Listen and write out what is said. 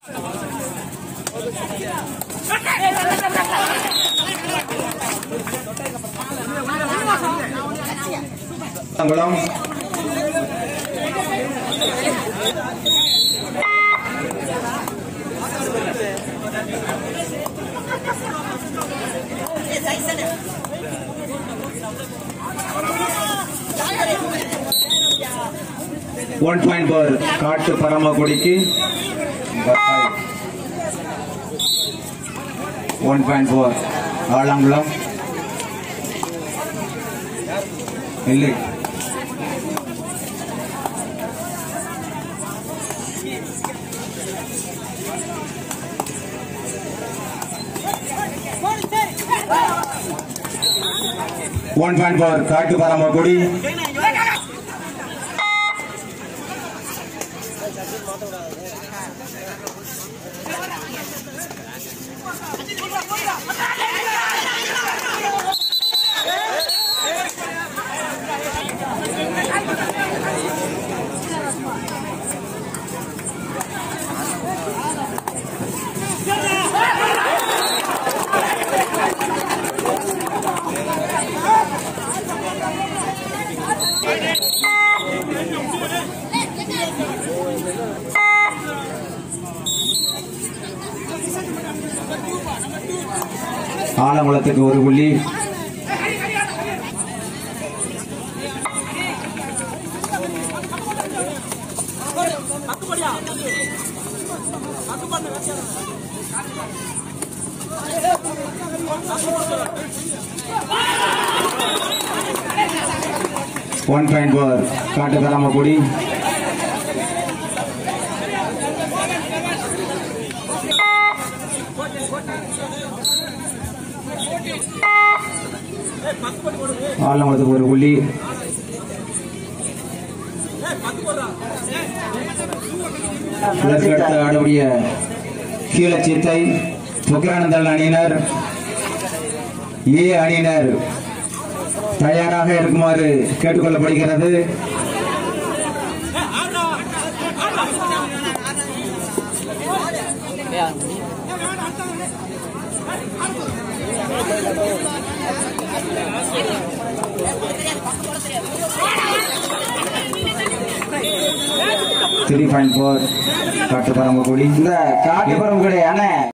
குளம் one point four காட்டு பரமக்குடிக்கு ஒன் பாயிண்ட் ஃபோர் ஆலங்குளம் இல்லை ஒன் பாயிண்ட் ஃபோர் காட்டு பரமக்குடி ஆலங்குளத்துக்கு ஒரு புள்ளி ஒன் பாயிண்ட் ஃபோர் காட்டு பரமக்குடி ஆலங்குளத்துக்கு ஒரு புள்ளி இதற்கு அடுத்து ஆடக்கூடிய கீழச்சித்தை துக்கரானந்தல் அணியினர் ஏ அணியினர் தயாராக இருக்குமாறு கேட்டுக்கொள்ளப்படுகிறது த்ரீ பாயிண்ட் ஃபோர் காட்டுப்பரம்பு கூடி இந்த காட்டுப்புறம் கிடையாது